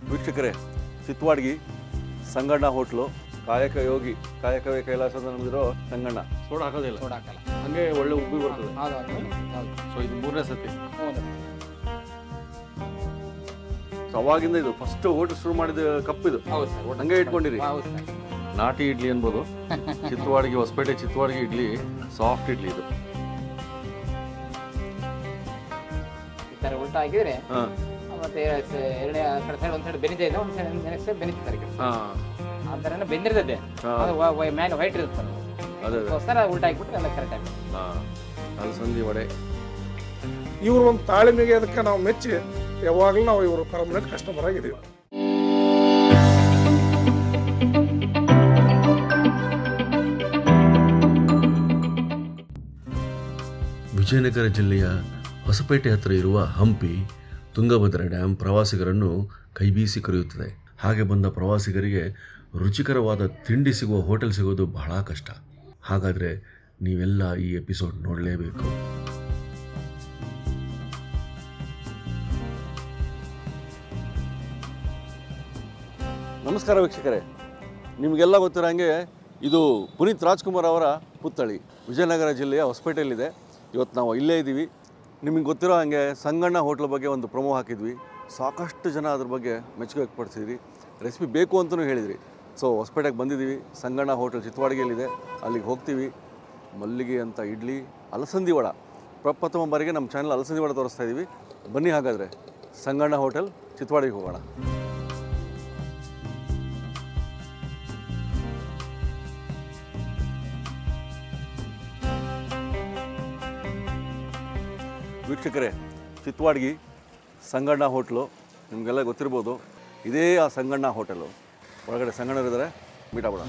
ವೀಕ್ಷಕರೇ ಚಿತ್ವಾಡ್ಗಿ ಸಂಗಣ್ಣ ಹೋಟ್ಲು ಕಾಯಕ ಯೋಗಿ ಕಾಯಕವೇ ಕೈಲಾಸ ಅಂತ ನಮ್ದಿರೋ ಸಂಗಣ್ಣ ಸೋಡಾ ಹಾಕೋದಿಲ್ಲ ಸೋಡಾ ಹಾಕಲ್ಲ ಹಂಗೆ ಒಳ್ಳೆ ಉಬ್ಬಿ ಬರ್ತದೆ ಹೌದು ಹೌದು ಹೌದು ಸೊ ಇದು ಮೂರನೇ ಸತಿ ಹೌದು ಸೊ ಅವಾಗಿಂದ ಇದು ಫಸ್ಟ್ ಹೋಟೆಲ್ ಶುರು ಮಾಡಿದ ಕಪ್ ಇದು ಹೌದು ಸರ್ ಹಂಗೆ ಇಟ್ಕೊಂಡಿರಿ ಹೌದು ಸರ್ ನಾಟಿ ಇಡ್ಲಿ ಅನ್ಬೋದು ಚಿತ್ವಾಡ್ಗಿ ಹೊಸಪೇಟೆ ಚಿತ್ವಾಡ್ಗಿ ಇಡ್ಲಿ ಸಾಫ್ಟ್ ಇಡ್ಲಿ ಇದು ಈ ಥರ ಉಲ್ಟಾ ಹಾಕಿದ್ರೆ ಹಾಂ ಮತ್ತೆ ಸ- ಎರಡನೇ ಆ ಕಡೆ ಸೈಡ್ ಒಂದು ಸೈಡ್ ಬೆನಿದೆ ಇದೆ ಒಂದು ಸೈಡ್ ನೆಕ್ಸ್ಟ್ ಸೈಡ್ ಬೆನಿತಾರೆ ಹಾಂ ಆ ಥರನೇ ಬೆಂದಿರ್ತದೆ ಹಾ. ಅದು ವ- ವ- ಮೇಲೆ ವೈಟ್ ಇರುತ್ತೆ ಅದು ಅದೇ ಅದೇ ಅದಕ್ಕೋಸ್ಕರ ಉಲ್ಟಾ ಹಾಕ್ಬಿಟ್ರೆ ಎಲ್ಲ ಕರೆಕ್ಟ್ ಆಗಿ ಹಾಂ ಅಲಸಂದಿ ವಡೆ ಇವ್ರ ಒಂದು ತಾಳ್ಮೆಗೆ ಅದಕ್ಕೆ ನಾವು ಮೆಚ್ಚಿ ಯಾವಾಗಲೂ ನಾವು ಇವರು ಪರ್ಮನೆಂಟ್ ಕಸ್ಟಮರ್ ಆಗಿದ್ದೀವಿ ವಿಜಯನಗರ ಜಿಲ್ಲೆಯ ಹೊಸಪೇಟೆ ಹತ್ತಿರ ಇರುವ ಹಂಪಿ ತುಂಗಭದ್ರಾ ಡ್ಯಾಮ್ ಪ್ರವಾಸಿಗರನ್ನು ಕೈಬೀಸಿ ಕರೆಯುತ್ತದೆ ಹಾಗೆ ಬಂದ ಪ್ರವಾಸಿಗರಿಗೆ ರುಚಿಕರವಾದ ತಿಂಡಿ ಸಿಗುವ ಹೋಟೆಲ್ ಸಿಗೋದು ಬಹಳ ಕಷ್ಟ ಹಾಗಾದರೆ ನೀವೆಲ್ಲ ಈ ಎಪಿಸೋಡ್ ನೋಡಲೇಬೇಕು ನಮಸ್ಕಾರ ವೀಕ್ಷಕರೇ ನಿಮಗೆಲ್ಲ ಗೊತ್ತಿರೋ ಹಾಗೆ ಇದು ಪುನೀತ್ ರಾಜ್ಕುಮಾರ್ ಅವರ ಪುತ್ಥಳಿ ವಿಜಯನಗರ ಜಿಲ್ಲೆಯ ಹೊಸಪೇಟೆಯಲ್ಲಿದೆ ಇವತ್ತು ನಾವು ಇಲ್ಲೇ ಇದ್ದೀವಿ ನಿಮಗೆ ಗೊತ್ತಿರೋ ಹಾಗೆ ಸಂಗಣ್ಣ ಹೋಟ್ಲ್ ಬಗ್ಗೆ ಒಂದು ಪ್ರೊಮೋ ಹಾಕಿದ್ವಿ ಸಾಕಷ್ಟು ಜನ ಅದ್ರ ಬಗ್ಗೆ ಮೆಚ್ಚುಗೆ ವ್ಯಕ್ತಪಡಿಸಿದ್ರಿ ರೆಸಿಪಿ ಬೇಕು ಅಂತಲೂ ಹೇಳಿದ್ರಿ ಸೊ ಹೊಸಪೇಟೆಗೆ ಬಂದಿದ್ದೀವಿ ಸಂಗಣ್ಣ ಹೋಟೆಲ್ ಚಿತ್ವಾಡಿಗೆಯಲ್ಲಿದೆ ಅಲ್ಲಿಗೆ ಹೋಗ್ತೀವಿ ಮಲ್ಲಿಗೆ ಅಂತ ಇಡ್ಲಿ ಅಲಸಂದಿ ವಡ ಪ್ರಪ್ರಥಮ ಬಾರಿಗೆ ನಮ್ಮ ಚಾನಲ್ ಅಲಸಂದಿ ವಡ ತೋರಿಸ್ತಾ ಇದ್ದೀವಿ ಬನ್ನಿ ಹಾಗಾದರೆ ಸಂಗಣ್ಣ ಹೋಟೆಲ್ ಚಿತ್ವಾಡಿಗೆ ಹೋಗೋಣ ವೀಕ್ಷಕರೇ ಚಿತ್ವಾಡ್ಗಿ ಸಂಗಣ್ಣ ಹೋಟ್ಲು ನಿಮಗೆಲ್ಲ ಗೊತ್ತಿರ್ಬೋದು ಇದೇ ಆ ಸಂಗಣ್ಣ ಹೋಟೆಲು ಒಳಗಡೆ ಸಂಗಣ್ಣರಿದ್ದಾರೆ ಬಿಡೋಣ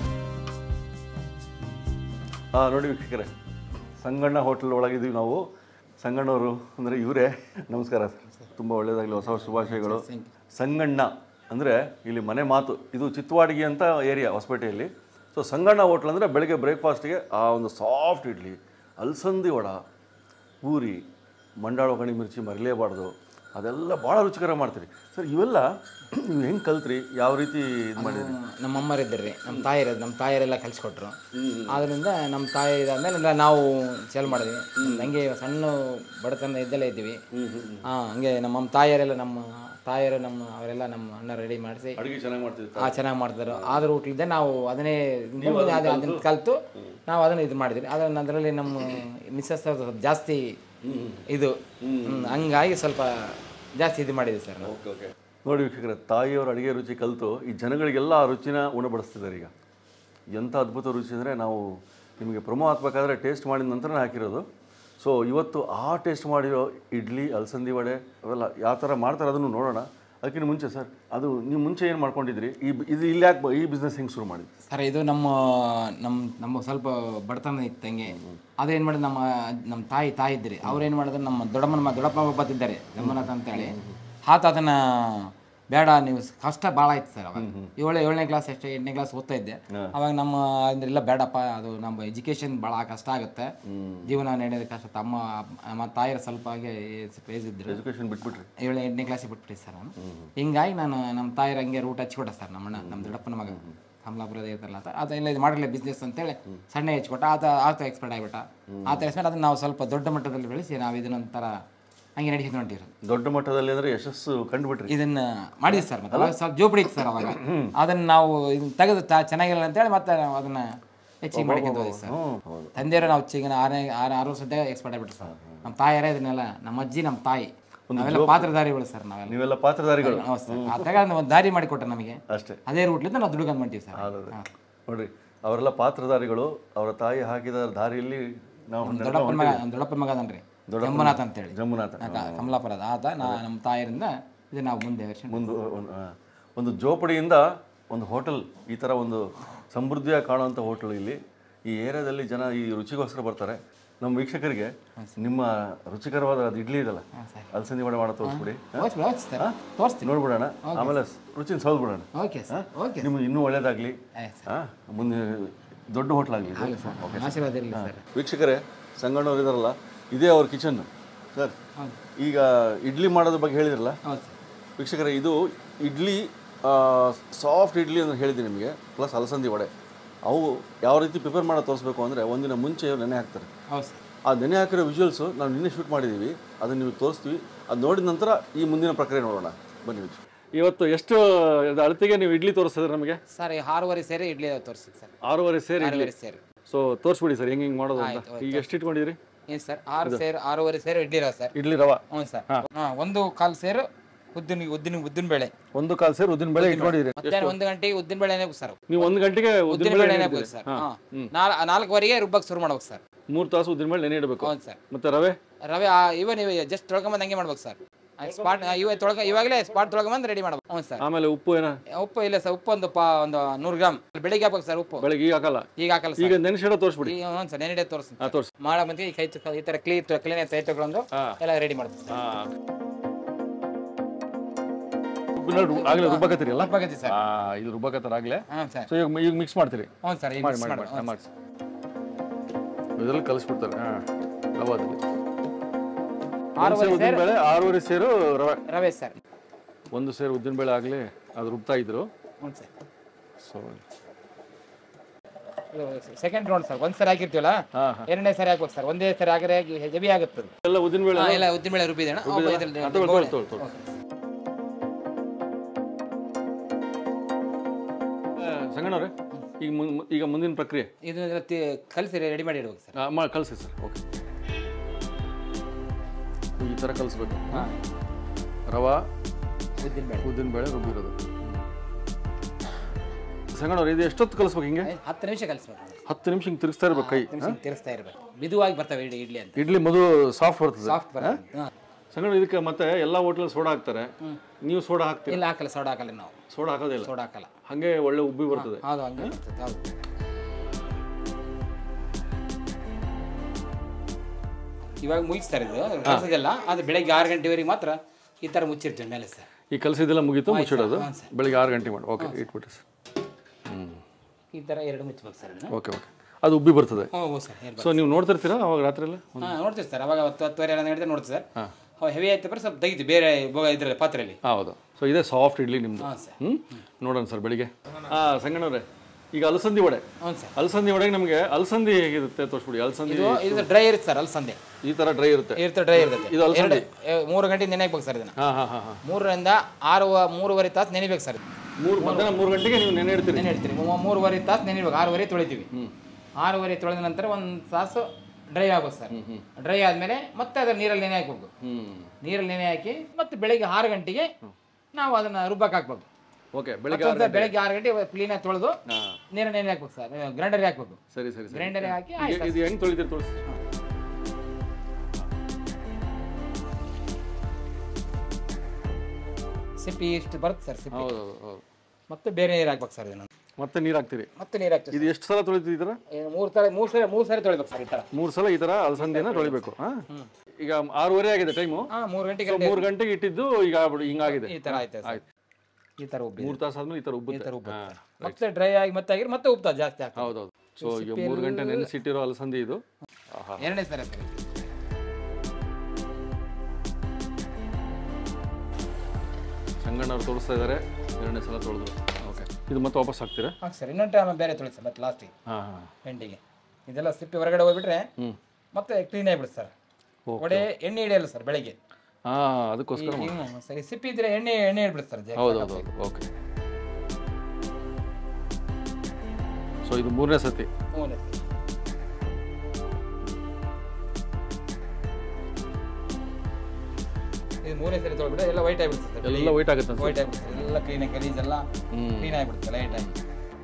ಹಾಂ ನೋಡಿ ವೀಕ್ಷಕರೇ ಸಂಗಣ್ಣ ಹೋಟೆಲ್ ಒಳಗಿದ್ದೀವಿ ನಾವು ಸಂಗಣ್ಣವರು ಅಂದರೆ ಇವರೇ ನಮಸ್ಕಾರ ಸರ್ ತುಂಬ ಒಳ್ಳೆಯದಾಗಲಿ ಹೊಸ ಹೊಸ ಶುಭಾಶಯಗಳು ಸಂಗಣ್ಣ ಅಂದರೆ ಇಲ್ಲಿ ಮನೆ ಮಾತು ಇದು ಚಿತ್ವಾಡ್ಗಿ ಅಂತ ಏರಿಯಾ ಹೊಸಪೇಟೆಯಲ್ಲಿ ಸೊ ಸಂಗಣ್ಣ ಹೋಟ್ಲ್ ಅಂದರೆ ಬೆಳಗ್ಗೆ ಬ್ರೇಕ್ಫಾಸ್ಟ್ಗೆ ಆ ಒಂದು ಸಾಫ್ಟ್ ಇಡ್ಲಿ ಅಲಸಂದಿ ವಡ ಪೂರಿ ಮಂಡಾಳ ಒಗ್ಗರಣೆ ಮಿರ್ಚಿ ಮರಲೇಬಾರ್ದು ಅದೆಲ್ಲ ಭಾಳ ರುಚಿಕರ ಮಾಡ್ತೀರಿ ಸರ್ ಇವೆಲ್ಲ ನೀವು ಹೆಂಗೆ ಕಲ್ತ್ರಿ ಯಾವ ರೀತಿ ಇದು ಮಾಡಿದ್ರಿ ನಮ್ಮ ಅಮ್ಮರಿದ್ದರು ರೀ ನಮ್ಮ ತಾಯಿರ ನಮ್ಮ ತಾಯರೆಲ್ಲ ಕಲಿಸ್ಕೊಟ್ರು ಆದ್ದರಿಂದ ನಮ್ಮ ತಾಯಿ ಇದಾದ್ಮೇಲೆ ಎಲ್ಲ ನಾವು ಚಾಲು ಮಾಡಿದ್ವಿ ನಮ್ದು ಹಂಗೆ ಸಣ್ಣ ಬಡತನ ಇದ್ದಲ್ಲೇ ಇದ್ದೀವಿ ಹಾಂ ಹಂಗೆ ನಮ್ಮ ಅಮ್ಮ ತಾಯಿಯರೆಲ್ಲ ನಮ್ಮ ತಾಯಿಯರು ನಮ್ಮ ಅವರೆಲ್ಲ ನಮ್ಮ ಅಣ್ಣ ರೆಡಿ ಮಾಡಿಸಿ ಅಡುಗೆ ಚೆನ್ನಾಗಿ ಮಾಡ್ತಿದ್ರಿ ಆ ಚೆನ್ನಾಗಿ ಮಾಡ್ತಾರೆ ಆದ್ರ ಊಟಲಿದ್ದೆ ನಾವು ಅದನ್ನೇ ಅದು- ಅದನ್ನ ಕಲಿತು ನಾವು ಅದನ್ನ ಇದು ಮಾಡಿದ್ವಿ ಅದನ್ನ ಅದರಲ್ಲಿ ನಮ್ಮ ಮಿಸ್ಸಸ್ ಅವ್ರು ಸ್ವಲ್ಪ ಜಾಸ್ತಿ ಇದು ಹ್ಮ್, ಹಂಗಾಗಿ ಸ್ವಲ್ಪ ಜಾಸ್ತಿ ಇದು ಮಾಡಿದ್ವಿ ಸರ್ ನಾವು ಓಕೆ ಓಕೆ ನೋಡಿ ವೀಕ್ಷಕರೇ ತಾಯಿಯವ್ರ ಅಡುಗೆ ರುಚಿ ಕಲಿತು ಈ ಜನಗಳಿಗೆಲ್ಲ ಆ ರುಚಿನ ಉಣಬಡಿಸ್ತಿದ್ದಾರೆ ಈಗ ಎಂಥ ಅದ್ಭುತ ರುಚಿ ಅಂದರೆ ನಾವು ನಿಮಗೆ ಪ್ರೊಮೋ ಹಾಕಬೇಕಾದ್ರೆ ಟೇಸ್ಟ್ ಮಾಡಿದ ನಂತರನೇ ಹಾಕಿರೋದು ಸೊ ಇವತ್ತು ಆ ಟೇಸ್ಟ್ ಮಾಡಿರೋ ಇಡ್ಲಿ ಅಲಸಂದಿ ವಡೆ ಅವೆಲ್ಲ ಯಾವ ಥರ ಮಾಡ್ತಾರೆ ಅದನ್ನು ನೋಡೋಣ ಅದಕ್ಕಿಂತ ಮುಂಚೆ ಸರ್ ಅದು ನೀವು ಮುಂಚೆ ಏನು ಮಾಡ್ಕೊಂಡಿದ್ರಿ ಈ ಬ- ಇದು ಇಲ್ಲಿ ಯಾಕೆ ಬ- ಈ ಬಿಸ್ನೆಸ್ ಹೆಂಗೆ ಶುರು ಮಾಡಿದ್ರಿ ಸರ್ ಇದು ನಮ್ಮ ನಮ್ಮ ನಮ್ಮ ಸ್ವಲ್ಪ ಬಡತನ ಇತ್ತು ಹಂಗೆ ಅದೇನು ಮಾಡಿದ್ರು ನಮ್ಮ ನಮ್ಮ ತಾಯಿ ತಾಯಿ ಇದ್ರಿ ಅವ್ರು ಏನು ಮಾಡಿದ್ರು ನಮ್ಮ ದೊಡ್ಡಮ್ಮನ ಮ- ದೊಡ್ಡಪ್ಪ ಒಬ್ಬ ಬರ್ತಿದ್ದಾರೆ ದಮ್ಮನಾಥ್ ಅಂತೇಳಿ ಆತ ಅದನ್ನ ಬೇಡ ನೀವು ಕಷ್ಟ ಭಾಳ ಆಯ್ತು ಸರ್ ಅವಾಗ ಏಳು ಏಳನೇ ಕ್ಲಾಸ್ ಅಷ್ಟೇ ಎಂಟನೇ ಕ್ಲಾಸ್ ಓದ್ತಾ ಇದ್ದೆ ಅವಾಗ ನಮ್ಮ ಅಂದ್ರೆ ಇಲ್ಲ ಬೇಡಪ್ಪ ಅದು ನಮ್ಮ ಎಜುಕೇಶನ್ ಭಾಳ ಕಷ್ಟ ಆಗುತ್ತೆ ಜೀವನ ನಡೆಯೋದು ಕಷ್ಟ ತಮ್ಮ ನಮ್ಮ ತಾಯಿರ ಸ್ವಲ್ಪ ಹಾಗೆ ಏಜ್ ಇದ್ರು ಎಜುಕೇಷನ್ ಬಿಟ್ಬಿಟ್ರಿ ಏಳು ಎಂಟನೇ ಕ್ಲಾಸಿಗೆ ಬಿಟ್ಬಿಟ್ಟೆ ಸರ್ ನಾನು ಹಿಂಗಾಗಿ ನಾನು ನಮ್ಮ ತಾಯಿರ ಹಂಗೆ ರೂಟ್ ಹಚ್ಕೊಟ್ಟೆ ಸರ್ ನಮ್ಮಣ್ಣ ನಮ್ಮ ದೊಡ್ಡಪ್ಪನ ಮಗ ಕಮಲಾಪುರದ ಇರ್ತಲ್ಲ ಆತ ಆತ ಇಲ್ಲ ಇದು ಮಾಡಿರಲಿಲ್ಲ ಬಿಸ್ನೆಸ್ ಅಂತೇಳಿ ಸಣ್ಣ ಹೆಚ್ಚಿಕೊಟ್ಟ ಆತ ಆತ ಎಕ್ಸ್ಪರ್ಟ್ ಆಗಿಬಿಟ್ಟ ಆತ ಎಕ್ಸ್ಪರ್ಟ್ ಅದನ್ನ ನಾವು ಸ್ವಲ್ಪ ದೊಡ್ಡ ಮಟ್ಟದಲ್ಲಿ ಬೆಳೆಸಿ ನಾವು ಇದನ್ನೊಂಥರ ಹಂಗೆ ನಡೆಸಿದ್ ಹೊಂಟಿರೋದು ದೊಡ್ಡ ಮಟ್ಟದಲ್ಲಿ ಅಂದರೆ ಯಶಸ್ಸು ಕಂಡುಬಿಟ್ರಿ ಇದನ್ನ ಮಾಡಿದ್ವಿ ಸರ್ ಮತ್ತೆ ಅವಾಗ ಸ್ವಲ್ಪ ಜೋಪಡಿ ಇತ್ತು ಸರ್ ಅವಾಗ ಅದನ್ನ ನಾವು ಇದನ್ನ ತೆಗೆದು ತಾ ಚೆನ್ನಾಗಿಲ್ಲ ಅಂತೇಳಿ ಮತ್ತೆ ನಾವು ಅದನ್ನ ಹೆಚ್ಚಿಗೆ ಮಾಡ್ಕೊಂಡು ಹೋದ್ವಿ ಸರ್ ಹ್ಞೂ ಹೌದು ತಂದೆಯವರು ನಾವು ಚಿಗನ ಆರನೇ ಆರು ಆರು ವರ್ಷದ ಎಕ್ಸ್ಪರ್ಟ್ ಆಗಿಬಿಟ್ಟು ಸರ್ ನಮ್ಮ ತಾಯಿಯರೇ ಇದನ್ನೆಲ್ಲ ನಮ್ಮ ಅಜ್ಜಿ ನಮ್ಮ ತಾಯಿ ನಾವೆಲ್ಲ ಪಾತ್ರಧಾರಿಗಳು ಸರ್ ನಾವೆಲ್ಲ ನೀವೆಲ್ಲ ಪಾತ್ರಧಾರಿಗಳು ಹೌದು ಸರ್ ಅದಾಗ ಒಂದು ದಾರಿ ಮಾಡಿಕೊಟ್ಟ ನಮಗೆ ಅಷ್ಟೇ ಅದೇ ರೂಟ್ಲಿಂದ ನಾವು ದುಡುಗಂದ್ ಮಾಡ್ತೀವಿ ಸರ್ ಹೌದು ನೋಡ್ರಿ ಅವರೆಲ್ಲ ಪಾತ್ರಧಾರಿಗಳು ಅವರ ತಾಯಿ ಹಾಕಿದ ದಾರಿಯಲ್ಲಿ ನಾವು ಹೊಂಟೆ- ದೊಡ್ಡಪ್ಪನ ಮಗ ನಮ್ಮ ದೊಡ್ಡಪ್ಪನ ಮಗ ಅದನ್ರಿ ಜಂಬನಾಥ್ ಅಂತೇಳಿ ಜಂಬುನಾಥ ಆತ ಕಮಲಾಪುರದ ಆತ ನಾ ನಮ್ಮ ತಾಯರಿಂದ ಇದು ನಾವು ಮುಂದೆ ವರ್ಷ ಒಂದು ಒಂದು ಆ, ಒಂದು ಜೋಪಡಿಯಿಂದ ಒಂದು ಹೋಟೆಲ್ ಈ ಥರ ಒಂದು ಸಮೃದ್ಧಿಯಾಗಿ ಕಾಣುವಂಥ ಹೋಟೆಲ್ ಇಲ್ಲಿ ಈ ಏರಿಯಾದಲ್ಲಿ ಜನ ಈ ರುಚಿಗೋಸ್ಕರ ಬರ್ತಾರೆ ನಮ್ಮ ವೀಕ್ಷಕರಿಗೆ ನಿಮ್ಮ ರುಚಿಕರವಾದ ಅದು ಇಡ್ಲಿ ಇದಲ್ಲ ಅಲಸಂದಿ ವಡೆ ಮಾಡೋ ತೋರಿಸ್ಬಿಡಿ ತೋರಿಸ್ಬಿಡಿ ಹೌದು ಸರ್ ತೋರಿಸ್ತೀನಿ ನೋಡ್ಬಿಡೋಣ ಆಮೇಲೆ ರುಚಿನ ಸೌದ್ಬಿಡೋಣ ಓಕೆ ಸರ್ ಓಕೆ ನಿಮ್ಗೆ ಇನ್ನೂ ಒಳ್ಳೇದಾಗಲಿ ಆಯ್ತು ಮುಂದೆ ದೊಡ್ಡ ಹೋಟ್ಲಾಗಲಿ ಆಶೀರ್ವಾದ ಇರಲಿ ಸರ್ ವೀಕ್ಷಕರೇ ಸಂಗಣ್ಣವ್ರು ಇದಾರಲ್ಲ ಇದೇ ಅವ್ರ ಕಿಚನ್ ಸರ್ ಹೌದು ಈಗ ಇಡ್ಲಿ ಮಾಡೋದ್ರ ಬಗ್ಗೆ ಹೇಳಿದ್ರಲ್ಲ ಹೌದು ಸರ್ ವೀಕ್ಷಕರೇ ಇದು ಇಡ್ಲಿ ಸಾಫ್ಟ್ ಇಡ್ಲಿ ಅಂತ ಹೇಳಿದ್ದೀನಿ ನಿಮಗೆ ಪ್ಲಸ್ ಅಲಸಂದಿ ವಡೆ ಅವು ಯಾವ ರೀತಿ ಪ್ರಿಪೇರ್ ಮಾಡೋದು ತೋರಿಸ್ಬೇಕು ಅಂದರೆ ಒಂದಿನ ಮುಂಚೆ ನೆನೆ ಹಾಕ್ತಾರೆ ಹೌದು ಸರ್ ಆ ನೆನೆ ಹಾಕಿರೋ ವಿಜುವಲ್ಸು ನಾವು ನಿನ್ನೆ ಶೂಟ್ ಮಾಡಿದ್ದೀವಿ ಅದನ್ನು ನಿಮಗೆ ತೋರಿಸ್ತೀವಿ ಅದು ನೋಡಿದ ನಂತರ ಈ ಮುಂದಿನ ಪ್ರಕ್ರಿಯೆ ನೋಡೋಣ ಬನ್ನಿ ಇವತ್ತು ಎಷ್ಟು ಅಳತೆಗೆ ನೀವು ಇಡ್ಲಿ ತೋರಿಸಿದ್ರೆ ನಮಗೆ ಸರ್ ಈ ಆರೂವರೆ ಸೇರಿ ಇಡ್ಲಿ ತೋರಿಸಿ ಸರ್ ಆರೂವರೆ ಸೇರಿ ಇಡ್ಲಿ ಆರೂವರೆ ಸೇರಿ ಸೊ ತೋರಿಸ್ಬಿಡಿ ಸರ್ ಹೆಂಗೆ ಹೆಂಗೆ ಮಾಡೋದು ಅಂತ ಆಯ್ತು, ಈಗ ಎಷ್ಟು ಇಟ್ಕೊಂಡಿದ್ದೀರಿ ಏನು ಸರ್ ಆರು ಸೇರು ಆರೂವರೆ ಸೇರು ಇಡ್ಲಿ ರವೆ ಸರ್ ಇಡ್ಲಿ ರವ ಹ್ಞೂ ಸರ್ ಹಾಂ ಒಂದು ಕಾಲು ಸೇರು ಉದ್ದಿನ ಉದ್ದಿನ ಉದ್ದಿನ ಬೇಳೆ ಒಂದು ಕಾಲು ಸೇರು ಉದ್ದಿನ ಬೇಳೆ ಇಟ್ಕೊಂಡಿದ್ದೀರಿ ಮಧ್ಯಾಹ್ನ ಒಂದು ಗಂಟೆಗೆ ಉದ್ದಿನ ಬೇಳೆನೇ ಬೇಕು ಸರ್ ನೀವು ಒಂದು ಗಂಟೆಗೆ ಉದ್ದಿನ ಉದ್ದಿನ ಬೇಳೆ ಬೇಳೆನೇ ನೆನೆ ಬೇಕು ಸರ್ ಹಾಂ ನಾಲ್ಕುವರೆಗೆ ರುಬ್ಬಕ್ಕೆ ಶುರು ಮಾಡ್ಬೇಕು ಸರ್ ಮೂರು ತಾಸು ಉದ್ದಿನ ಬೇಳೆ ನೆನೆ ಇಡಬೇಕು ಹೌದು ಸರ್ ಮತ್ತೆ ರವೆ ರವೆ ಆ, ಇವ ನೀವು ಜಸ್ಟ್ ತೊಳ್ಕೊಂಬಂದು ಹಂಗೆ ಮಾಡ್ಬೇಕು ಸರ್ ಸ್ಪಾಟ್ ಇವ ತೊಳ್ಕ ಇವಾಗಲೇ ಸ್ಪಾಟ್ ತೊಳ್ಕೊಂಬಂದು ರೆಡಿ ಮಾಡ್ಬೇಕು ಹ್ಞೂ ಸರ್ ಆಮೇಲೆ ಉಪ್ಪು ಏನ ಉಪ್ಪು ಇಲ್ಲ ಸರ್ ಉಪ್ಪು ಒಂದು ಪಾ ಒಂದು ನೂರು ಗ್ರಾಮ್ ಬೆಳಿಗ್ಗೆ ಹಾಕ್ಬೇಕು ಸರ್ ಉಪ್ಪು ಬೆಳಗ್ಗೆ ಈಗ ಹಾಕಲ್ಲ ಈಗ ಹಾಕಲ್ಲ ಈಗ ಸರ್ ನೆನೆಸಿಡ ತೋರಿಸ್ಬಿಡಿ ಈಗ ಹ್ಞೂ ಸರ್ ನೆನೆಡೆ ತೋರಿಸ್ತೀನಿ ಹಾಂ ತೋರಿಸಿ ಮಾಡೋ ಮುಂದೆ ಈ ಕೈ ತುಕ- ಈ ಥರ ಕ್ಲೀನ್ ಕ್ಲೀನ್ ಕೈ ತಗೊಂಡು ಎಲ್ಲ ರೆಡಿ ಮಾಡ್ಬೇಕು ಸರ್ ಹಾಂ ಆಗಲೇ ರುಬ್ಬಕತ್ತೀರಿ ಅಲ್ಲ ರುಬ್ಬಕತ್ತಿ ಸರ್ ಹಾಂ ಇದು ರುಬ್ಬಕತ್ತರ ಆಗಲೇ ಹಾಂ ಸರ್ ಸೊ ಈಗ ಈಗ ಮಿಕ್ಸ್ ಮಾಡ್ತೀರಿ ಹ್ಞೂ ಸರ್ ಈಗ ಮಾಡಿ mix ಮಾಡಿ ಮಾಡು. ಮಾಡಿ ಹ್ಞೂ ಮಾಡಿ ಇದೆಲ್ಲ ಕಲಿಸ್ಬಿಡ್ತಾರೆ ಹಾಂ ರವಾದಲ್ಲಿ ಆರೂವರೆ ಉದ್ದಿನ ಸೇರು ಬೇಳೆ ಆರೂವರೆ ಸೇರು ರವೆ ರವೆ ಸರ್ ಒಂದು ಸೇರು ಉದ್ದಿನ ಬೇಳೆ ಆಗಲಿ ಅದು ರುಬ್ತಾ ಇದ್ರು ಹ್ಞೂ sir so second round sir ಒಂದ್ ಸರಿ ಹಾಕಿರ್ತೀವಲ್ಲ ಹಾಂ ಹಾಂ ಎರಡನೇ ಸರಿ ಹಾಕ್ಬೇಕು ಸರ್ ಒಂದೇ ಸರಿ ಹಾಕಿದ್ರೆ ಹೆವಿ ಆಗುತ್ತೆ ಎಲ್ಲ ಉದ್ದಿನ ಬೇಳೆ ಎಲ್ಲ ಉದ್ದಿನ ಬೇಳೆ ರುಬ್ಬಿದೆ ಅಣ್ಣ. ಒಬ್ಬ ಇದ್ರಲ್ಲಿ ತೊಗೊಳ್ ಬೋಳೆ. ತೊಗೊಳ್ ತೊಗೊಳ್ ಸಂಗಣ್ಣವ್ರೆ ಈಗ ಮುನ್- ಈಗ ಮುಂದಿನ ಪ್ರಕ್ರಿಯೆ ಇದನ್ನ ತಿ- ಕಲಸಿ ರೆಡಿ ಮಾಡಿ ಇಡ್ಬೇಕು ಸರ್ ಆ, ಮಾ ಕಳಿಸಿ ಸರ್ ಓಕೆ ಈ ಥರ ಕಲಿಸ್ಬೇಕು ಹಾಂ ರವಾ ಉದ್ದಿನ ಬೇಳೆ ಉದ್ದಿನ ಬೇಳೆ ರುಬ್ಬಿರೋದು ಸಂಗಣ್ಣವ್ರೆ ಇದು ಎಷ್ಟೊತ್ತು ಕಲಿಸ್ಬೇಕು ಹಿಂಗೆ ಹತ್ತು ನಿಮಿಷ ಕಲಿಸ್ಬೇಕು ಹತ್ತು ನಿಮಿಷ ಹಿಂಗೆ ತಿರುಗಿಸ್ತಾ ಇರ್ಬೇಕು ಕೈ ನಿಮಿಷ ತಿರ್ಸ್ತಾ ಇರ್ಬೇಕು ಮಿದುವಾಗಿ ಬರ್ತವೆ ಇಡ್ಲಿ ಇಡ್ಲಿ ಅಂತ ಇಡ್ಲಿ ಮದು ಸಾಫ್ಟ್ ಬರ್ತದೆ ಸಾಫ್ಟ್ ಬರುತ್ತೆ ಹಾಂ ಸಂಗಣ್ಣ ಇದಕ್ಕೆ ಮತ್ತೆ ಎಲ್ಲ ಹೋಟ್ಲಲ್ಲಿ ಸೋಡಾ ಹಾಕ್ತಾರೆ ನೀವು ಸೋಡಾ ಹಾಕ್ತೀರಿ ಇಲ್ಲ ಹಾಕಲ್ಲ ಸೋಡಾ ಹಾಕಲ್ಲ ನಾವು ಸೋಡಾ ಹಾಕೋದಿಲ್ಲ ಸೋಡಾ ಹಾಕಲ್ಲ ಹಾಗೆ ಒಳ್ಳೆ ಉಬ್ಬಿ ಬರ್ತದೆ ಹೌದು ಹಂಗೆ ಬರ್ತದೆ ಹೌದು ಇವಾಗ ಮುಗಿಸ್ತಾರೆ ಇದು ಕಳ್ಸೋದಿಲ್ಲ ಅದು ಬೆಳಗ್ಗೆ ಆರು ಗಂಟೆವರೆಗೆ ಮಾತ್ರ ಈ ಥರ ಮುಚ್ಚಿರ್ತೀವಿ ಮೇಲೆ ಸರ್ ಈ ಕಲಸಿದೆಲ್ಲ ಮುಗೀತು ಮುಚ್ಚಿಡೋದು ಹಾಂ ಸರ್. ಬೆಳಿಗ್ಗೆ ಆರು ಗಂಟೆ ಮಾಡಿ ಓಕೆ ಇಟ್ಬಿಟ್ರಿ ಸರ್ ಹ್ಞೂ ಈ ಥರ ಎರಡು ಮುಚ್ಚಬೇಕು ಸರ್ ಇದನ್ನ ಓಕೆ ಓಕೆ ಅದು ಉಬ್ಬಿ ಬರ್ತದೆ ಹ್ಞೂ ಹ್ಞೂ ಸರ್ ಹೇರ್ ಸೊ ನೀವು ನೋಡ್ತಿರ್ತೀರಾ ಅವಾಗ ರಾತ್ರಿ ಎಲ್ಲ ಹಾಂ ನೋಡ್ತೀವಿ ಸರ್ ಅವಾಗ ಹತ್ತು ಹತ್ತುವರೆ ಎಲ್ಲ ಹಿಡಿದ್ರೆ ನೋಡ್ತೀವಿ ಸರ್ ಹೆವಿ ಆಯ್ತು ಬರೀ ಸ್ವಲ್ಪ ತೆಗಿತೀವಿ ಬೇರೆ ಇದ್ರಲ್ಲಿ ಪಾತ್ರೆಯಲ್ಲಿ ಹೌದು ಸೊ ಇದೇ ಸಾಫ್ಟ್ ಇಡ್ಲಿ ನಿಮ್ಮದು ಹಾಂ ಸರ್ ಹ್ಞೂ ನೋಡೋಣ ಸರ್ ಬೆಳಿಗ್ಗೆ ಹಾಂ ಸಂಗಣ್ಣವ್ರೆ ಈಗ ಅಲಸಂದಿ ವಡೆ ಹ್ಞೂ ಸರ್ ಅಲಸಂದಿ ವಡೆಗೆ ನಮಗೆ ಅಲಸಂದಿ ಹೇಗಿರುತ್ತೆ ತೋರಿಸ್ಬಿಡಿ ಅಲಸಂದಿ ಇದು ಇದು ಡ್ರೈ ಇರುತ್ತೆ ಸರ್ ಅಲಸಂದೆ ಈ ಥರ ಡ್ರೈ ಇರುತ್ತೆ ಇರುತ್ತೆ ಡ್ರೈ ಇರ್ತದೆ ಇದು ಅಲಸಂದೆ? ಎರಡು ಏ, ಮೂರು ಗಂಟೆ ನೆನೆಬೇಕು ಸರ್ ಇದನ್ನ ಹಾಂ ಹಾಂ ಹಾಂ ಹಾಂ ಮೂರರಿಂದ ಆರು ಮೂರುವರೆ ತಾಸು ನೆನಿಬೇಕು ಸರ್ ಮೂರು ಮಧ್ಯಾಹ್ನ ಮೂರು ಗಂಟೆಗೆ ನೀವು ನೆನೆ ಇಡ್ತೀರಿ ನೆನೆ ಇಡ್ತೀರಿ ಮೂ- ಮೂರುವರೆ ತಾಸು ನೆನಿಬೇಕು ಆರೂವರೆ ತೊಳಿತೀವಿ ಆರೂವರೆ ತೊಳೆದ ನಂತರ ಒಂದು ತಾಸು ಡ್ರೈ ಆಗ್ಬೇಕು ಸರ್ ಡ್ರೈ ಆದಮೇಲೆ ಮತ್ತೆ ಅದನ್ನ ನೀರಲ್ಲಿ ನೆನೆ ಹಾಕ್ಬೇಕು ಹ್ಞೂ ನೀರಲ್ಲಿ ನೆನೆ ಹಾಕಿ ಮತ್ತೆ ಬೆಳಿಗ್ಗೆ ಆರು ಗಂಟೆಗೆ ನಾವು ಅದನ್ನ ರುಬ್ಬಕ್ಕೆ ಹಾಕ್ಬೇಕು ಓಕೆ ಬೆಳಿಗ್ಗೆ ಮತ್ತೊಂದು ಸಲ ಬೆಳಿಗ್ಗೆ ಆರು ಗಂಟೆ ಕ್ಲೀನಾಗಿ ತೊಳೆದು ಹಾಂ ನೀರಲ್ಲಿ ನೆನೆ ಹಾಕ್ಬೇಕು ಸರ್ ಗ್ರೈಂಡರ್ಗೆ ಹಾಕ್ಬೇಕು ಸರಿ ಸರಿ ಸರಿ ಗ್ರೈಂಡರ್ಗೆ ಹಾಕಿ ಈಗ ಇದು ಹೆಂಗೆ ತೊಳಿತೀರಿ ತೋರಿಸಿ ಸಿಪ್ಪಿ ಇಷ್ಟು ಬರುತ್ತೆ ಸರ್ ಸಿಪ್ಪಿ ಹೌದು ಹೌದು ಹೌದು ಮತ್ತೆ ಬೇರೆ ನೀರು ಹಾಕ್ಬೇಕು ಸರ್ ಇದನ್ನು ಮತ್ತೆ ನೀರು ಹಾಕ್ತೀರಿ ಮತ್ತೆ ನೀರು ಹಾಕ್ತೀವಿ ಇದು ಎಷ್ಟು ಸಲ ತೊಳಿತಿದ್ದೀರಾ ಏನು ಮೂರು ಸಲ ಮೂರು ಸಲ ಮೂರು ಸಲ ತೊಳಿಬೇಕು ಸರ್ ಈ ಥರ ಮೂರು ಸಲ ಈ ಥರ ಅಲಸಂದಿನ ತೊಳಿಬೇಕು ಹಾಂ ಈಗ ಆರೂವರೆ ಆಗಿದೆ ಟೈಮು ಹಾಂ ಮೂರು ಗಂಟೆಗೆ ಸೊ ಮೂರು ಗಂಟೆಗೆ ಇಟ್ಟಿದ್ದು ಈಗ ಆಗ್ಬಿಡು ಹಿಂಗಾಗಿದೆ ಈ ಥರ ಆಯ್ತು ಸರ್ ಆಯ್ತು ಈ ಥರ ಉಬ್ಬಿ ಮೂರು ತಾಸು ಆದ್ಮೇಲೆ ಈ ಥರ ಈ ಉಬ್ಬುತ್ತೆ ಥರ ಉಬ್ಬಿ ಹಾಂ ಮತ್ತೆ ಡ್ರೈ ಆಗಿ ಮತ್ತೆ ಆಗಿರ್ ಮತ್ತೆ ಉಬ್ತಾ ಜಾಸ್ತಿ ಆಗ್ತದೆ ಹೌದೌದು ಸೊ ಈಗ ಮೂರು ಗಂಟೆ ನೆನೆಸಿಟ್ಟಿರೋ ಅಲಸಂದಿ ಇದು ಆಹಾ ಎರಡನೇ ಸಲ ಸರ್ ಇದು. ಸಂಗಣ್ಣವ್ರು ತೋರಿಸ್ತಾ ಇದ್ದಾರೆ ಎರಡನೇ ಸಲ ತೊಳೆದ್ರು ಓಕೆ ಇದು ಮತ್ತೆ ವಾಪಸ್ ಹಾಕ್ತೀರಾ ಹಾಂ ಸರ್ ಇನ್ನೊಂದು ಟೈಮ್ ಬೇರೆ ತೊಳಿ ಸರ್ ಮತ್ತೆ ಲಾಸ್ಟಿಗೆ ಹಾಂ ಹಾಂ ಎಂಡಿಗೆ ಇದೆಲ್ಲ ಸಿಪ್ಪಿ ಹೊರಗಡೆ ಹೋಗ್ಬಿಟ್ರೆ ಹ್ಞೂ ಮತ್ತೆ ಕ್ಲೀನ್ ಆಗಿಬಿಡುತ್ತೆ ಸರ್ ಓಕೆ ಒಡೆ ಎಣ್ಣೆ ಹಿಡಿಯಲ್ಲ ಸರ್ ಬೆಳಿಗ್ಗೆ ಹಾಂ ಅದಕ್ಕೋಸ್ಕರ ಈ- ಹ್ಮ್, ಸರಿ ಸಿಪ್ಪಿ ಇದ್ರೆ ಎಣ್ಣೆ ಎಣ್ಣೆ ಹಿಡ್ಬಿಡುತ್ತೆ ಸರ್ ಹೌದು ಹೌದು ಹೌದು ಓಕೆ ಸೊ ಇದು ಮೂರನೇ ಸತಿ ಹ್ಞೂ ಇದು ಮೂರನೇ ಸರಿ ತೊಳ್ಬಿಟ್ರೆ ಎಲ್ಲ ವೈಟ್ ಆಗಿಬಿಡುತ್ತೆ ಸರ್ ಎಲ್ಲ ವೈಟ್ ಆಗುತ್ತೆ ವೈಟ್ ಆಗಿಬಿಡುತ್ತೆ ಎಲ್ಲ ಕ್ಲೀನ್ ಆಗಿ ಗಲೀಜ್ ಎಲ್ಲ ಹ್ಞೂ ಕ್ಲೀನ್ ಆಗಿಬಿಡುತ್ತೆ ಲೈಟ್ ಆಗಿ